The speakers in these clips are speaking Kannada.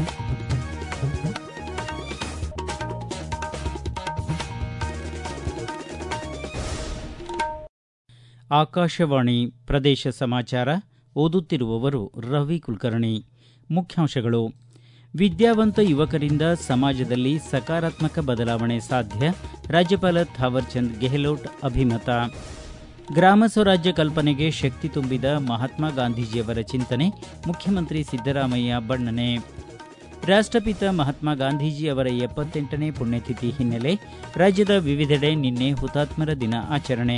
ಆಕಾಶವಾಣಿ ಪ್ರದೇಶ ಸಮಾಚಾರ ಓದುತ್ತಿರುವವರು ರವಿ ಕುಲಕರ್ಣಿ ಮುಖ್ಯಾಂಶಗಳು ವಿದ್ಯಾವಂತ ಯುವಕರಿಂದ ಸಮಾಜದಲ್ಲಿ ಸಕಾರಾತ್ಮಕ ಬದಲಾವಣೆ ಸಾಧ್ಯ ರಾಜ್ಯಪಾಲ ಥಾವರ್ಚಂದ್ ಗೆಹ್ಲೋಟ್ ಅಭಿಮತ ಗ್ರಾಮ ಸ್ವರಾಜ್ಯ ಕಲ್ಪನೆಗೆ ಶಕ್ತಿ ತುಂಬಿದ ಮಹಾತ್ಮ ಗಾಂಧೀಜಿಯವರ ಚಿಂತನೆ ಮುಖ್ಯಮಂತ್ರಿ ಸಿದ್ದರಾಮಯ್ಯ ಬಣ್ಣನೆ ರಾಷ್ಟಪಿತ ಮಹಾತ್ಮ ಗಾಂಧೀಜಿ ಅವರ ಎಪ್ಪತ್ತೆಂಟನೇ ಪುಣ್ಯತಿಥಿ ಹಿನ್ನೆಲೆ ರಾಜ್ಯದ ವಿವಿಧೆಡೆ ನಿನ್ನೆ ಹುತಾತ್ಮರ ದಿನ ಆಚರಣೆ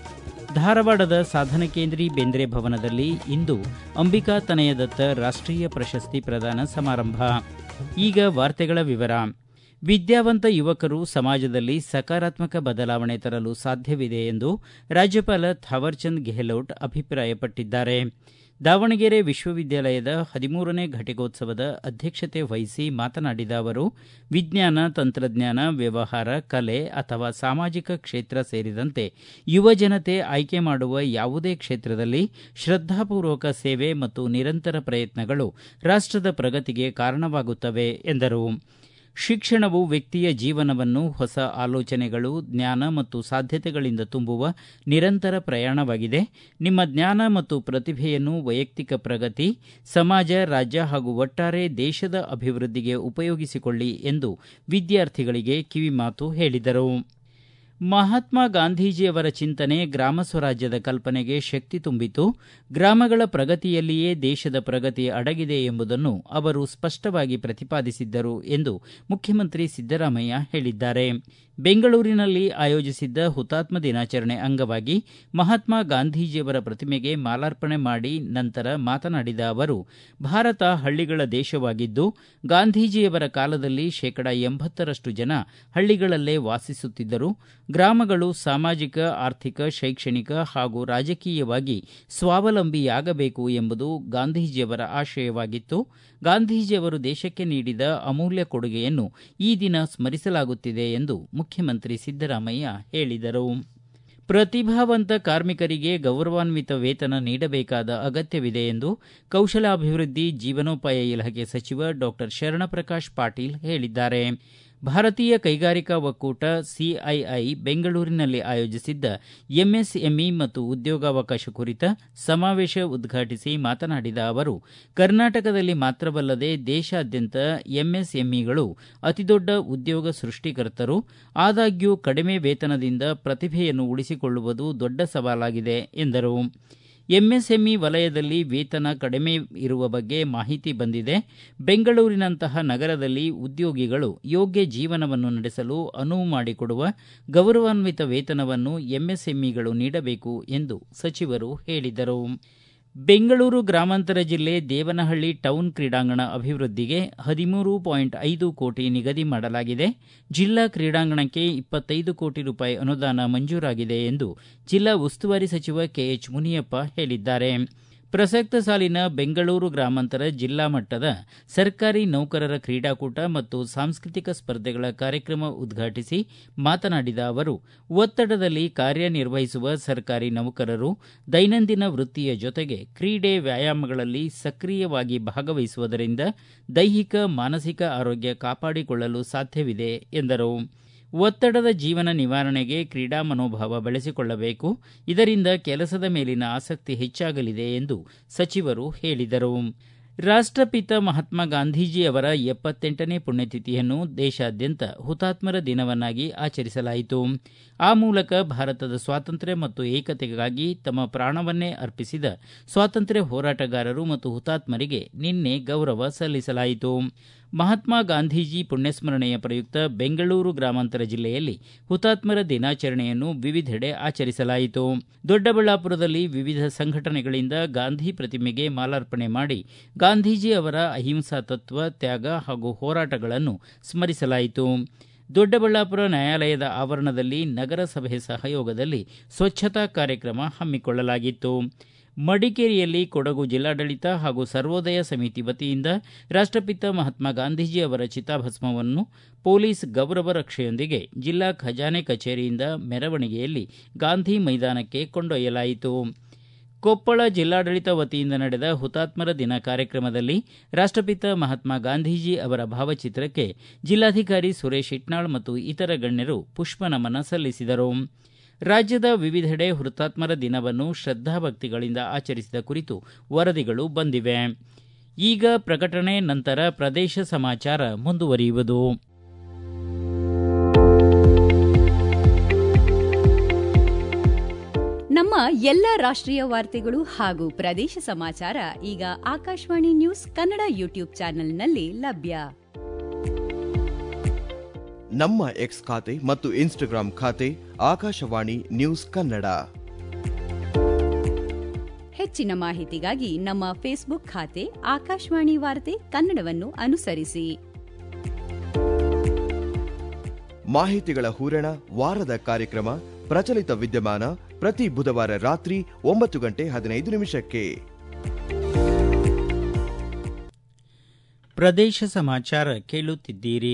ಧಾರವಾಡದ ಸಾಧನಕೇಂದ್ರಿ ಬೇಂದ್ರೆ ಭವನದಲ್ಲಿ ಇಂದು ಅಂಬಿಕಾ ತನಯದತ್ತ ರಾಷ್ಟೀಯ ಪ್ರಶಸ್ತಿ ಪ್ರದಾನ ಸಮಾರಂಭ ಈಗ ವಾರ್ತೆಗಳ ವಿವರ ವಿದ್ಯಾವಂತ ಯುವಕರು ಸಮಾಜದಲ್ಲಿ ಸಕಾರಾತ್ಮಕ ಬದಲಾವಣೆ ತರಲು ಸಾಧ್ಯವಿದೆ ಎಂದು ರಾಜ್ಯಪಾಲ ಥಾವರ್ಚಂದ್ ಗೆಹ್ಲೋಟ್ ಅಭಿಪ್ರಾಯಪಟ್ಟಿದ್ದಾರೆ ದಾವಣಗೆರೆ ವಿಶ್ವವಿದ್ಯಾಲಯದ ಹದಿಮೂರನೇ ಘಟಿಕೋತ್ಸವದ ಅಧ್ಯಕ್ಷತೆ ವಹಿಸಿ ಮಾತನಾಡಿದ ಅವರು ವಿಜ್ಞಾನ ತಂತ್ರಜ್ಞಾನ ವ್ಯವಹಾರ ಕಲೆ ಅಥವಾ ಸಾಮಾಜಿಕ ಕ್ಷೇತ್ರ ಸೇರಿದಂತೆ ಯುವಜನತೆ ಆಯ್ಕೆ ಮಾಡುವ ಯಾವುದೇ ಕ್ಷೇತ್ರದಲ್ಲಿ ಶ್ರದ್ಧಾಪೂರ್ವಕ ಸೇವೆ ಮತ್ತು ನಿರಂತರ ಪ್ರಯತ್ನಗಳು ರಾಷ್ಟದ ಪ್ರಗತಿಗೆ ಕಾರಣವಾಗುತ್ತವೆ ಎಂದರು ಶಿಕ್ಷಣವು ವ್ಯಕ್ತಿಯ ಜೀವನವನ್ನು ಹೊಸ ಆಲೋಚನೆಗಳು ಜ್ಞಾನ ಮತ್ತು ಸಾಧ್ಯತೆಗಳಿಂದ ತುಂಬುವ ನಿರಂತರ ಪ್ರಯಾಣವಾಗಿದೆ ನಿಮ್ಮ ಜ್ಞಾನ ಮತ್ತು ಪ್ರತಿಭೆಯನ್ನು ವೈಯಕ್ತಿಕ ಪ್ರಗತಿ ಸಮಾಜ ರಾಜ್ಯ ಹಾಗೂ ಒಟ್ಟಾರೆ ದೇಶದ ಅಭಿವೃದ್ಧಿಗೆ ಉಪಯೋಗಿಸಿಕೊಳ್ಳಿ ಎಂದು ವಿದ್ಯಾರ್ಥಿಗಳಿಗೆ ಕಿವಿಮಾತು ಹೇಳಿದರು ಮಹಾತ್ಮ ಗಾಂಧೀಜಿಯವರ ಚಿಂತನೆ ಗ್ರಾಮ ಸ್ವರಾಜ್ಯದ ಕಲ್ಪನೆಗೆ ಶಕ್ತಿ ತುಂಬಿತು ಗ್ರಾಮಗಳ ಪ್ರಗತಿಯಲ್ಲಿಯೇ ದೇಶದ ಪ್ರಗತಿ ಅಡಗಿದೆ ಎಂಬುದನ್ನು ಅವರು ಸ್ಪಷ್ಟವಾಗಿ ಪ್ರತಿಪಾದಿಸಿದ್ದರು ಎಂದು ಮುಖ್ಯಮಂತ್ರಿ ಸಿದ್ದರಾಮಯ್ಯ ಹೇಳಿದ್ದಾರೆ ಬೆಂಗಳೂರಿನಲ್ಲಿ ಆಯೋಜಿಸಿದ್ದ ಹುತಾತ್ಮ ದಿನಾಚರಣೆ ಅಂಗವಾಗಿ ಮಹಾತ್ಮ ಗಾಂಧೀಜಿಯವರ ಪ್ರತಿಮೆಗೆ ಮಾಲಾರ್ಪಣೆ ಮಾಡಿ ನಂತರ ಮಾತನಾಡಿದ ಅವರು ಭಾರತ ಹಳ್ಳಿಗಳ ದೇಶವಾಗಿದ್ದು ಗಾಂಧೀಜಿಯವರ ಕಾಲದಲ್ಲಿ ಶೇಕಡ ಎಂಬತ್ತರಷ್ಟು ಜನ ಹಳ್ಳಿಗಳಲ್ಲೇ ವಾಸಿಸುತ್ತಿದ್ದರು ಗ್ರಾಮಗಳು ಸಾಮಾಜಿಕ ಆರ್ಥಿಕ ಶೈಕ್ಷಣಿಕ ಹಾಗೂ ರಾಜಕೀಯವಾಗಿ ಸ್ವಾವಲಂಬಿಯಾಗಬೇಕು ಎಂಬುದು ಗಾಂಧೀಜಿಯವರ ಆಶಯವಾಗಿತ್ತು ಗಾಂಧೀಜಿಯವರು ದೇಶಕ್ಕೆ ನೀಡಿದ ಅಮೂಲ್ಯ ಕೊಡುಗೆಯನ್ನು ಈ ದಿನ ಸ್ಮರಿಸಲಾಗುತ್ತಿದೆ ಎಂದು ಮುಖ್ಯಮಂತ್ರಿ ಸಿದ್ದರಾಮಯ್ಯ ಹೇಳಿದರು ಪ್ರತಿಭಾವಂತ ಕಾರ್ಮಿಕರಿಗೆ ಗೌರವಾನ್ವಿತ ವೇತನ ನೀಡಬೇಕಾದ ಅಗತ್ಯವಿದೆ ಎಂದು ಕೌಶಲಾಭಿವೃದ್ಧಿ ಜೀವನೋಪಾಯ ಇಲಾಖೆ ಸಚಿವ ಡಾಕ್ಟರ್ ಶರಣಪ್ರಕಾಶ್ ಪಾಟೀಲ್ ಹೇಳಿದ್ದಾರೆ ಭಾರತೀಯ ಕೈಗಾರಿಕಾ ಒಕ್ಕೂಟ ಸಿಐಐ ಬೆಂಗಳೂರಿನಲ್ಲಿ ಆಯೋಜಿಸಿದ್ದ ಎಂಎಸ್ಎಂಇ ಮತ್ತು ಉದ್ಯೋಗಾವಕಾಶ ಕುರಿತ ಸಮಾವೇಶ ಉದ್ಘಾಟಿಸಿ ಮಾತನಾಡಿದ ಅವರು ಕರ್ನಾಟಕದಲ್ಲಿ ಮಾತ್ರವಲ್ಲದೆ ದೇಶಾದ್ಯಂತ ಎಂಎಸ್ಎಂಇಗಳು ಅತಿದೊಡ್ಡ ಉದ್ಯೋಗ ಸೃಷ್ಟಿಕರ್ತರು ಆದಾಗ್ಯೂ ಕಡಿಮೆ ವೇತನದಿಂದ ಪ್ರತಿಭೆಯನ್ನು ಉಳಿಸಿಕೊಳ್ಳುವುದು ದೊಡ್ಡ ಸವಾಲಾಗಿದೆ ಎಂದರು ಎಂಎಸ್ಎಂಇ ವಲಯದಲ್ಲಿ ವೇತನ ಕಡಿಮೆ ಇರುವ ಬಗ್ಗೆ ಮಾಹಿತಿ ಬಂದಿದೆ ಬೆಂಗಳೂರಿನಂತಹ ನಗರದಲ್ಲಿ ಉದ್ಯೋಗಿಗಳು ಯೋಗ್ಯ ಜೀವನವನ್ನು ನಡೆಸಲು ಅನುವು ಮಾಡಿಕೊಡುವ ಗೌರವಾನ್ವಿತ ವೇತನವನ್ನು ಎಂಎಸ್ಎಂಇಗಳು ನೀಡಬೇಕು ಎಂದು ಸಚಿವರು ಹೇಳಿದರು ಬೆಂಗಳೂರು ಗ್ರಾಮಾಂತರ ಜಿಲ್ಲೆ ದೇವನಹಳ್ಳಿ ಟೌನ್ ಕ್ರೀಡಾಂಗಣ ಅಭಿವೃದ್ಧಿಗೆ ಹದಿಮೂರು ಪಾಯಿಂಟ್ ಐದು ಕೋಟಿ ನಿಗದಿ ಮಾಡಲಾಗಿದೆ ಜಿಲ್ಲಾ ಕ್ರೀಡಾಂಗಣಕ್ಕೆ ಇಪ್ಪತ್ತೈದು ಕೋಟಿ ರೂಪಾಯಿ ಅನುದಾನ ಮಂಜೂರಾಗಿದೆ ಎಂದು ಜಿಲ್ಲಾ ಉಸ್ತುವಾರಿ ಸಚಿವ ಕೆಎಚ್ ಮುನಿಯಪ್ಪ ಹೇಳಿದ್ದಾರೆ ಪ್ರಸಕ್ತ ಸಾಲಿನ ಬೆಂಗಳೂರು ಗ್ರಾಮಾಂತರ ಜಿಲ್ಲಾ ಮಟ್ಟದ ಸರ್ಕಾರಿ ನೌಕರರ ಕ್ರೀಡಾಕೂಟ ಮತ್ತು ಸಾಂಸ್ಕೃತಿಕ ಸ್ಪರ್ಧೆಗಳ ಕಾರ್ಯಕ್ರಮ ಉದ್ಘಾಟಿಸಿ ಮಾತನಾಡಿದ ಅವರು ಒತ್ತಡದಲ್ಲಿ ಕಾರ್ಯನಿರ್ವಹಿಸುವ ಸರ್ಕಾರಿ ನೌಕರರು ದೈನಂದಿನ ವೃತ್ತಿಯ ಜೊತೆಗೆ ಕ್ರೀಡೆ ವ್ಯಾಯಾಮಗಳಲ್ಲಿ ಸಕ್ರಿಯವಾಗಿ ಭಾಗವಹಿಸುವುದರಿಂದ ದೈಹಿಕ ಮಾನಸಿಕ ಆರೋಗ್ಯ ಕಾಪಾಡಿಕೊಳ್ಳಲು ಸಾಧ್ಯವಿದೆ ಎಂದರು ಒತ್ತಡದ ಜೀವನ ನಿವಾರಣೆಗೆ ಕ್ರೀಡಾ ಮನೋಭಾವ ಬೆಳೆಸಿಕೊಳ್ಳಬೇಕು ಇದರಿಂದ ಕೆಲಸದ ಮೇಲಿನ ಆಸಕ್ತಿ ಹೆಚ್ಚಾಗಲಿದೆ ಎಂದು ಸಚಿವರು ಹೇಳಿದರು ರಾಷ್ಟಪಿತ ಮಹಾತ್ಮ ಗಾಂಧೀಜಿ ಅವರ ಎಪ್ಪತ್ತೆಂಟನೇ ಪುಣ್ಯತಿಥಿಯನ್ನು ದೇಶಾದ್ಯಂತ ಹುತಾತ್ಮರ ದಿನವನ್ನಾಗಿ ಆಚರಿಸಲಾಯಿತು ಆ ಮೂಲಕ ಭಾರತದ ಸ್ವಾತಂತ್ರ್ಯ ಮತ್ತು ಏಕತೆಗಾಗಿ ತಮ್ಮ ಪ್ರಾಣವನ್ನೇ ಅರ್ಪಿಸಿದ ಸ್ವಾತಂತ್ರ್ಯ ಹೋರಾಟಗಾರರು ಮತ್ತು ಹುತಾತ್ಮರಿಗೆ ನಿನ್ನೆ ಗೌರವ ಸಲ್ಲಿಸಲಾಯಿತು ಮಹಾತ್ಮ ಗಾಂಧೀಜಿ ಪುಣ್ಯಸ್ಮರಣೆಯ ಪ್ರಯುಕ್ತ ಬೆಂಗಳೂರು ಗ್ರಾಮಾಂತರ ಜಿಲ್ಲೆಯಲ್ಲಿ ಹುತಾತ್ಮರ ದಿನಾಚರಣೆಯನ್ನು ವಿವಿಧೆಡೆ ಆಚರಿಸಲಾಯಿತು ದೊಡ್ಡಬಳ್ಳಾಪುರದಲ್ಲಿ ವಿವಿಧ ಸಂಘಟನೆಗಳಿಂದ ಗಾಂಧಿ ಪ್ರತಿಮೆಗೆ ಮಾಲಾರ್ಪಣೆ ಮಾಡಿ ಗಾಂಧೀಜಿ ಅವರ ಅಹಿಂಸಾ ತತ್ವ ತ್ಯಾಗ ಹಾಗೂ ಹೋರಾಟಗಳನ್ನು ಸ್ಮರಿಸಲಾಯಿತು ದೊಡ್ಡಬಳ್ಳಾಪುರ ನ್ಯಾಯಾಲಯದ ಆವರಣದಲ್ಲಿ ನಗರಸಭೆ ಸಹಯೋಗದಲ್ಲಿ ಸ್ವಚ್ಛತಾ ಕಾರ್ಯಕ್ರಮ ಹಮ್ಮಿಕೊಳ್ಳಲಾಗಿತ್ತು ಮಡಿಕೇರಿಯಲ್ಲಿ ಕೊಡಗು ಜಿಲ್ಲಾಡಳಿತ ಹಾಗೂ ಸರ್ವೋದಯ ಸಮಿತಿ ವತಿಯಿಂದ ರಾಷ್ಟಪಿತ ಮಹಾತ್ಮ ಗಾಂಧೀಜಿ ಅವರ ಚಿತಾಭಸ್ಮವನ್ನು ಪೊಲೀಸ್ ಗೌರವ ರಕ್ಷೆಯೊಂದಿಗೆ ಜಿಲ್ಲಾ ಖಜಾನೆ ಕಚೇರಿಯಿಂದ ಮೆರವಣಿಗೆಯಲ್ಲಿ ಗಾಂಧಿ ಮೈದಾನಕ್ಕೆ ಕೊಂಡೊಯ್ಯಲಾಯಿತು ಕೊಪ್ಪಳ ಜಿಲ್ಲಾಡಳಿತ ವತಿಯಿಂದ ನಡೆದ ಹುತಾತ್ಮರ ದಿನ ಕಾರ್ಯಕ್ರಮದಲ್ಲಿ ರಾಷ್ಟಪಿತ ಮಹಾತ್ಮ ಗಾಂಧೀಜಿ ಅವರ ಭಾವಚಿತ್ರಕ್ಕೆ ಜಿಲ್ಲಾಧಿಕಾರಿ ಸುರೇಶ್ ಇಟ್ನಾಳ್ ಮತ್ತು ಇತರ ಗಣ್ಯರು ಪುಷ್ಪನಮನ ಸಲ್ಲಿಸಿದರು ರಾಜ್ಯದ ವಿವಿಧೆಡೆ ಹುತಾತ್ಮರ ದಿನವನ್ನು ಶ್ರದ್ಧಾಭಕ್ತಿಗಳಿಂದ ಆಚರಿಸಿದ ಕುರಿತು ವರದಿಗಳು ಬಂದಿವೆ ಈಗ ಪ್ರಕಟಣೆ ನಂತರ ಪ್ರದೇಶ ಸಮಾಚಾರ ಮುಂದುವರಿಯುವುದು ನಮ್ಮ ಎಲ್ಲ ರಾಷ್ಟ್ರೀಯ ವಾರ್ತೆಗಳು ಹಾಗೂ ಪ್ರದೇಶ ಸಮಾಚಾರ ಈಗ ಆಕಾಶವಾಣಿ ನ್ಯೂಸ್ ಕನ್ನಡ ಯೂಟ್ಯೂಬ್ ಚಾನೆಲ್ನಲ್ಲಿ ಲಭ್ಯ ನಮ್ಮ ಎಕ್ಸ್ ಖಾತೆ ಮತ್ತು ಇನ್ಸ್ಟಾಗ್ರಾಂ ಖಾತೆ ಆಕಾಶವಾಣಿ ನ್ಯೂಸ್ ಕನ್ನಡ ಹೆಚ್ಚಿನ ಮಾಹಿತಿಗಾಗಿ ನಮ್ಮ ಫೇಸ್ಬುಕ್ ಖಾತೆ ಆಕಾಶವಾಣಿ ವಾರ್ತೆ ಕನ್ನಡವನ್ನು ಅನುಸರಿಸಿ ಮಾಹಿತಿಗಳ ಹೂರಣ ವಾರದ ಕಾರ್ಯಕ್ರಮ ಪ್ರಚಲಿತ ವಿದ್ಯಮಾನ ಪ್ರತಿ ಬುಧವಾರ ರಾತ್ರಿ ಒಂಬತ್ತು ಗಂಟೆ ಹದಿನೈದು ನಿಮಿಷಕ್ಕೆ ಪ್ರದೇಶ ಸಮಾಚಾರ ಕೇಳುತ್ತಿದ್ದೀರಿ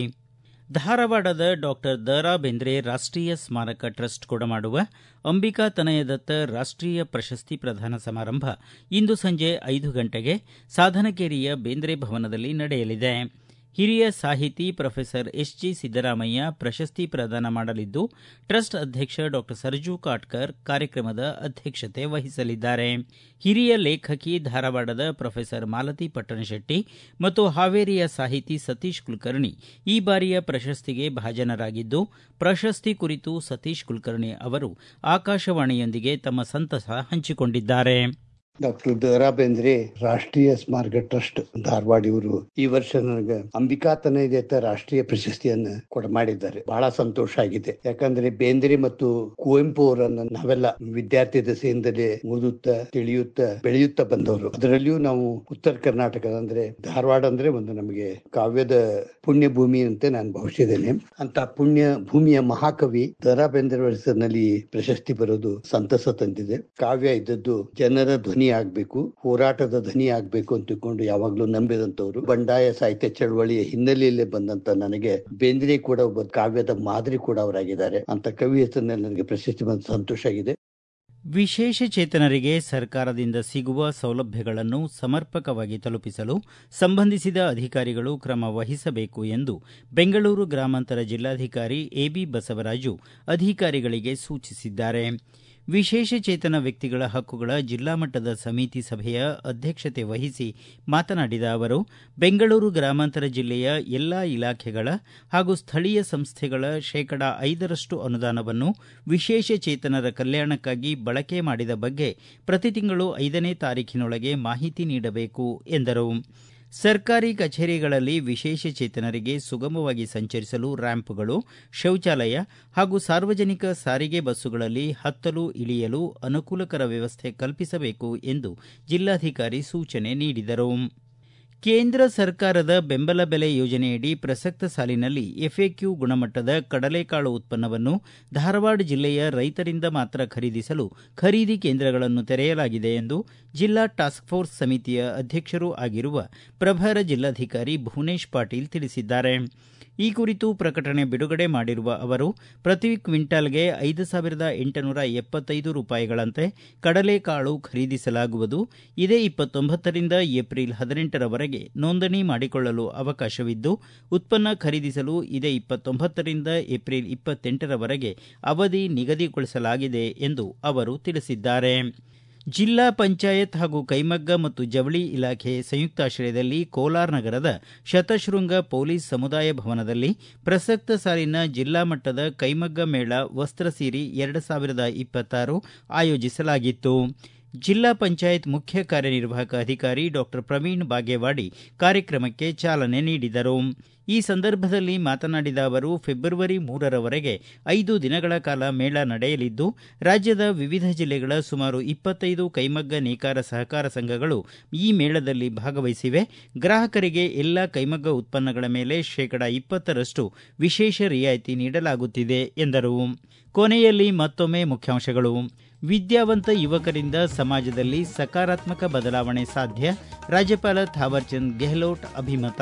ಧಾರವಾಡದ ಡಾಕ್ಟರ್ ದರಾ ಬೇಂದ್ರೆ ರಾಷ್ಟೀಯ ಸ್ಮಾರಕ ಟ್ರಸ್ಟ್ ಕೊಡಮಾಡುವ ಅಂಬಿಕಾ ತನಯದತ್ತ ರಾಷ್ಟೀಯ ಪ್ರಶಸ್ತಿ ಪ್ರದಾನ ಸಮಾರಂಭ ಇಂದು ಸಂಜೆ ಐದು ಗಂಟೆಗೆ ಸಾಧನಕೇರಿಯ ಬೇಂದ್ರೆ ಭವನದಲ್ಲಿ ನಡೆಯಲಿದೆ ಹಿರಿಯ ಸಾಹಿತಿ ಪ್ರೊಫೆಸರ್ ಎಸ್ ಜಿ ಸಿದ್ದರಾಮಯ್ಯ ಪ್ರಶಸ್ತಿ ಪ್ರದಾನ ಮಾಡಲಿದ್ದು ಟ್ರಸ್ಟ್ ಅಧ್ಯಕ್ಷ ಡಾಕ್ಟರ್ ಸರ್ಜು ಕಾಟ್ಕರ್ ಕಾರ್ಯಕ್ರಮದ ಅಧ್ಯಕ್ಷತೆ ವಹಿಸಲಿದ್ದಾರೆ ಹಿರಿಯ ಲೇಖಕಿ ಧಾರವಾಡದ ಪ್ರೊಫೆಸರ್ ಮಾಲತಿ ಪಟ್ಟಣಶೆಟ್ಟಿ ಮತ್ತು ಹಾವೇರಿಯ ಸಾಹಿತಿ ಸತೀಶ್ ಕುಲಕರ್ಣಿ ಈ ಬಾರಿಯ ಪ್ರಶಸ್ತಿಗೆ ಭಾಜನರಾಗಿದ್ದು ಪ್ರಶಸ್ತಿ ಕುರಿತು ಸತೀಶ್ ಕುಲಕರ್ಣಿ ಅವರು ಆಕಾಶವಾಣಿಯೊಂದಿಗೆ ತಮ್ಮ ಸಂತಸ ಹಂಚಿಕೊಂಡಿದ್ದಾರೆ ಡಾಕ್ಟರ್ ದರಾ ಬೇಂದ್ರೆ ರಾಷ್ಟ್ರೀಯ ಸ್ಮಾರಕ ಟ್ರಸ್ಟ್ ಧಾರವಾಡ ಇವರು ಈ ವರ್ಷ ನನಗೆ ಅಂಬಿಕಾ ತನಯದೇತ ರಾಷ್ಟ್ರೀಯ ಪ್ರಶಸ್ತಿಯನ್ನ ಕೊಡ ಮಾಡಿದ್ದಾರೆ ಬಹಳ ಸಂತೋಷ ಆಗಿದೆ ಯಾಕಂದ್ರೆ ಬೇಂದ್ರೆ ಮತ್ತು ಕುವೆಂಪು ಅವರನ್ನ ನಾವೆಲ್ಲ ವಿದ್ಯಾರ್ಥಿ ದಶೆಯಿಂದಲೇ ಓದುತ್ತಾ ತಿಳಿಯುತ್ತಾ ಬೆಳೆಯುತ್ತಾ ಬಂದವರು ಅದರಲ್ಲಿಯೂ ನಾವು ಉತ್ತರ ಕರ್ನಾಟಕದ ಅಂದ್ರೆ ಧಾರವಾಡ ಅಂದ್ರೆ ಒಂದು ನಮಗೆ ಕಾವ್ಯದ ಪುಣ್ಯ ಭೂಮಿ ಅಂತ ನಾನು ಭಾವಿಸಿದ್ದೇನೆ ಅಂತ ಪುಣ್ಯ ಭೂಮಿಯ ಮಹಾಕವಿ ದರಾ ಬೇಂದ್ರೆ ಹೆಸರಿನಲ್ಲಿ ಪ್ರಶಸ್ತಿ ಬರೋದು ಸಂತಸ ತಂದಿದೆ ಕಾವ್ಯ ಇದ್ದದ್ದು ಜನರ ಧ್ವನಿ ಆಗ್ಬೇಕು ಹೋರಾಟದ ಧ್ವನಿ ಆಗ್ಬೇಕು ಅಂತ ತಿಳ್ಕೊಂಡು ಯಾವಾಗ್ಲೂ ನಂಬಿದಂತವ್ರು ಬಂಡಾಯ ಸಾಹಿತ್ಯ ಚಳವಳಿಯ ಹಿನ್ನೆಲೆಯಲ್ಲೇ ಬಂದಂತ ನನಗೆ ಬೇಂದ್ರೆ ಕೂಡ ಒಬ್ಬ ಕಾವ್ಯದ ಮಾದರಿ ಕೂಡ ಅವರಾಗಿದ್ದಾರೆ ಅಂತ ಕವಿ ಹೆಸರಿನಲ್ಲಿ ನನಗೆ ಪ್ರಶಸ್ತಿ ಬಂದ ಸಂತೋಷ ಆಗಿದೆ ವಿಶೇಷ ಚೇತನರಿಗೆ ಸರ್ಕಾರದಿಂದ ಸಿಗುವ ಸೌಲಭ್ಯಗಳನ್ನು ಸಮರ್ಪಕವಾಗಿ ತಲುಪಿಸಲು ಸಂಬಂಧಿಸಿದ ಅಧಿಕಾರಿಗಳು ಕ್ರಮ ವಹಿಸಬೇಕು ಎಂದು ಬೆಂಗಳೂರು ಗ್ರಾಮಾಂತರ ಜಿಲ್ಲಾಧಿಕಾರಿ ಎಬಿ ಬಸವರಾಜು ಅಧಿಕಾರಿಗಳಿಗೆ ಸೂಚಿಸಿದ್ದಾರೆ ವಿಶೇಷ ಚೇತನ ವ್ಯಕ್ತಿಗಳ ಹಕ್ಕುಗಳ ಜಿಲ್ಲಾ ಮಟ್ಟದ ಸಮಿತಿ ಸಭೆಯ ಅಧ್ಯಕ್ಷತೆ ವಹಿಸಿ ಮಾತನಾಡಿದ ಅವರು ಬೆಂಗಳೂರು ಗ್ರಾಮಾಂತರ ಜಿಲ್ಲೆಯ ಎಲ್ಲಾ ಇಲಾಖೆಗಳ ಹಾಗೂ ಸ್ಥಳೀಯ ಸಂಸ್ಥೆಗಳ ಶೇಕಡಾ ಐದರಷ್ಟು ಅನುದಾನವನ್ನು ವಿಶೇಷ ಚೇತನರ ಕಲ್ಯಾಣಕ್ಕಾಗಿ ಬಳಕೆ ಮಾಡಿದ ಬಗ್ಗೆ ಪ್ರತಿ ತಿಂಗಳು ಐದನೇ ತಾರೀಖಿನೊಳಗೆ ಮಾಹಿತಿ ನೀಡಬೇಕು ಎಂದರು ಸರ್ಕಾರಿ ಕಚೇರಿಗಳಲ್ಲಿ ವಿಶೇಷ ಚೇತನರಿಗೆ ಸುಗಮವಾಗಿ ಸಂಚರಿಸಲು ರ್ಯಾಂಪ್ಗಳು ಶೌಚಾಲಯ ಹಾಗೂ ಸಾರ್ವಜನಿಕ ಸಾರಿಗೆ ಬಸ್ಸುಗಳಲ್ಲಿ ಹತ್ತಲು ಇಳಿಯಲು ಅನುಕೂಲಕರ ವ್ಯವಸ್ಥೆ ಕಲ್ಪಿಸಬೇಕು ಎಂದು ಜಿಲ್ಲಾಧಿಕಾರಿ ಸೂಚನೆ ನೀಡಿದರು ಕೇಂದ್ರ ಸರ್ಕಾರದ ಬೆಂಬಲ ಬೆಲೆ ಯೋಜನೆಯಡಿ ಪ್ರಸಕ್ತ ಸಾಲಿನಲ್ಲಿ ಎಫ್ಎಕ್ಯೂ ಗುಣಮಟ್ಟದ ಕಡಲೆಕಾಳು ಉತ್ಪನ್ನವನ್ನು ಧಾರವಾಡ ಜಿಲ್ಲೆಯ ರೈತರಿಂದ ಮಾತ್ರ ಖರೀದಿಸಲು ಖರೀದಿ ಕೇಂದ್ರಗಳನ್ನು ತೆರೆಯಲಾಗಿದೆ ಎಂದು ಜಿಲ್ಲಾ ಟಾಸ್ಕ್ ಫೋರ್ಸ್ ಸಮಿತಿಯ ಅಧ್ಯಕ್ಷರೂ ಆಗಿರುವ ಪ್ರಭಾರ ಜಿಲ್ಲಾಧಿಕಾರಿ ಭುವನೇಶ್ ಪಾಟೀಲ್ ತಿಳಿಸಿದ್ದಾರೆ ಈ ಕುರಿತು ಪ್ರಕಟಣೆ ಬಿಡುಗಡೆ ಮಾಡಿರುವ ಅವರು ಪ್ರತಿ ಕ್ವಿಂಟಾಲ್ಗೆ ಐದು ಸಾವಿರದ ಎಂಟುನೂರ ಎಪ್ಪತ್ತೈದು ರೂಪಾಯಿಗಳಂತೆ ಕಡಲೆಕಾಳು ಖರೀದಿಸಲಾಗುವುದು ಇದೇ ಇಪ್ಪತ್ತೊಂಬತ್ತರಿಂದ ಏಪ್ರಿಲ್ ಹದಿನೆಂಟರವರೆಗೆ ನೋಂದಣಿ ಮಾಡಿಕೊಳ್ಳಲು ಅವಕಾಶವಿದ್ದು ಉತ್ಪನ್ನ ಖರೀದಿಸಲು ಇದೇ ಇಪ್ಪತ್ತೊಂಬತ್ತರಿಂದ ಏಪ್ರಿಲ್ ಇಪ್ಪತ್ತೆಂಟರವರೆಗೆ ಅವಧಿ ನಿಗದಿಗೊಳಿಸಲಾಗಿದೆ ಎಂದು ಅವರು ತಿಳಿಸಿದ್ದಾರೆ ಜಿಲ್ಲಾ ಪಂಚಾಯತ್ ಹಾಗೂ ಕೈಮಗ್ಗ ಮತ್ತು ಜವಳಿ ಇಲಾಖೆ ಸಂಯುಕ್ತಾಶ್ರಯದಲ್ಲಿ ಕೋಲಾರ ನಗರದ ಶತಶೃಂಗ ಪೊಲೀಸ್ ಸಮುದಾಯ ಭವನದಲ್ಲಿ ಪ್ರಸಕ್ತ ಸಾಲಿನ ಜಿಲ್ಲಾ ಮಟ್ಟದ ಕೈಮಗ್ಗ ಮೇಳ ವಸ್ತ್ರ ಸೀರಿ ಎರಡು ಸಾವಿರದ ಇಪ್ಪತ್ತಾರು ಆಯೋಜಿಸಲಾಗಿತ್ತು ಜಿಲ್ಲಾ ಪಂಚಾಯತ್ ಮುಖ್ಯ ಕಾರ್ಯನಿರ್ವಾಹಕ ಅಧಿಕಾರಿ ಡಾಕ್ಟರ್ ಪ್ರವೀಣ್ ಬಾಗೇವಾಡಿ ಕಾರ್ಯಕ್ರಮಕ್ಕೆ ಚಾಲನೆ ನೀಡಿದರು ಈ ಸಂದರ್ಭದಲ್ಲಿ ಮಾತನಾಡಿದ ಅವರು ಫೆಬ್ರವರಿ ಮೂರರವರೆಗೆ ಐದು ದಿನಗಳ ಕಾಲ ಮೇಳ ನಡೆಯಲಿದ್ದು ರಾಜ್ಯದ ವಿವಿಧ ಜಿಲ್ಲೆಗಳ ಸುಮಾರು ಇಪ್ಪತ್ತೈದು ಕೈಮಗ್ಗ ನೇಕಾರ ಸಹಕಾರ ಸಂಘಗಳು ಈ ಮೇಳದಲ್ಲಿ ಭಾಗವಹಿಸಿವೆ ಗ್ರಾಹಕರಿಗೆ ಎಲ್ಲ ಕೈಮಗ್ಗ ಉತ್ಪನ್ನಗಳ ಮೇಲೆ ಶೇಕಡಾ ಇಪ್ಪತ್ತರಷ್ಟು ವಿಶೇಷ ರಿಯಾಯಿತಿ ನೀಡಲಾಗುತ್ತಿದೆ ಎಂದರು ಕೊನೆಯಲ್ಲಿ ಮತ್ತೊಮ್ಮೆ ಮುಖ್ಯಾಂಶಗಳು ವಿದ್ಯಾವಂತ ಯುವಕರಿಂದ ಸಮಾಜದಲ್ಲಿ ಸಕಾರಾತ್ಮಕ ಬದಲಾವಣೆ ಸಾಧ್ಯ ರಾಜ್ಯಪಾಲ ಥಾವರ್ಚಂದ್ ಗೆಹ್ಲೋಟ್ ಅಭಿಮತ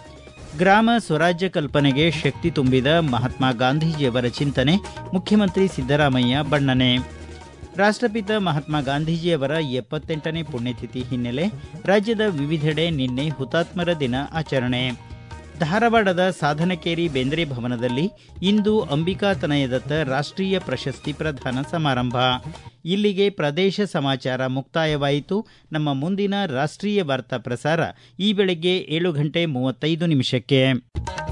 ಗ್ರಾಮ ಸ್ವರಾಜ್ಯ ಕಲ್ಪನೆಗೆ ಶಕ್ತಿ ತುಂಬಿದ ಮಹಾತ್ಮ ಗಾಂಧೀಜಿಯವರ ಚಿಂತನೆ ಮುಖ್ಯಮಂತ್ರಿ ಸಿದ್ದರಾಮಯ್ಯ ಬಣ್ಣನೆ ರಾಷ್ಟಪಿತ ಮಹಾತ್ಮ ಗಾಂಧೀಜಿಯವರ ಎಪ್ಪತ್ತೆಂಟನೇ ಪುಣ್ಯತಿಥಿ ಹಿನ್ನೆಲೆ ರಾಜ್ಯದ ವಿವಿಧೆಡೆ ನಿನ್ನೆ ಹುತಾತ್ಮರ ದಿನ ಆಚರಣೆ ಧಾರವಾಡದ ಸಾಧನಕೇರಿ ಬೇಂದ್ರೆ ಭವನದಲ್ಲಿ ಇಂದು ಅಂಬಿಕಾತನಯದತ್ತ ರಾಷ್ಟೀಯ ಪ್ರಶಸ್ತಿ ಪ್ರದಾನ ಸಮಾರಂಭ ಇಲ್ಲಿಗೆ ಪ್ರದೇಶ ಸಮಾಚಾರ ಮುಕ್ತಾಯವಾಯಿತು ನಮ್ಮ ಮುಂದಿನ ರಾಷ್ಟೀಯ ವಾರ್ತಾ ಪ್ರಸಾರ ಈ ಬೆಳಗ್ಗೆ ಏಳು ಗಂಟೆ ಮೂವತ್ತೈದು ನಿಮಿಷಕ್ಕೆ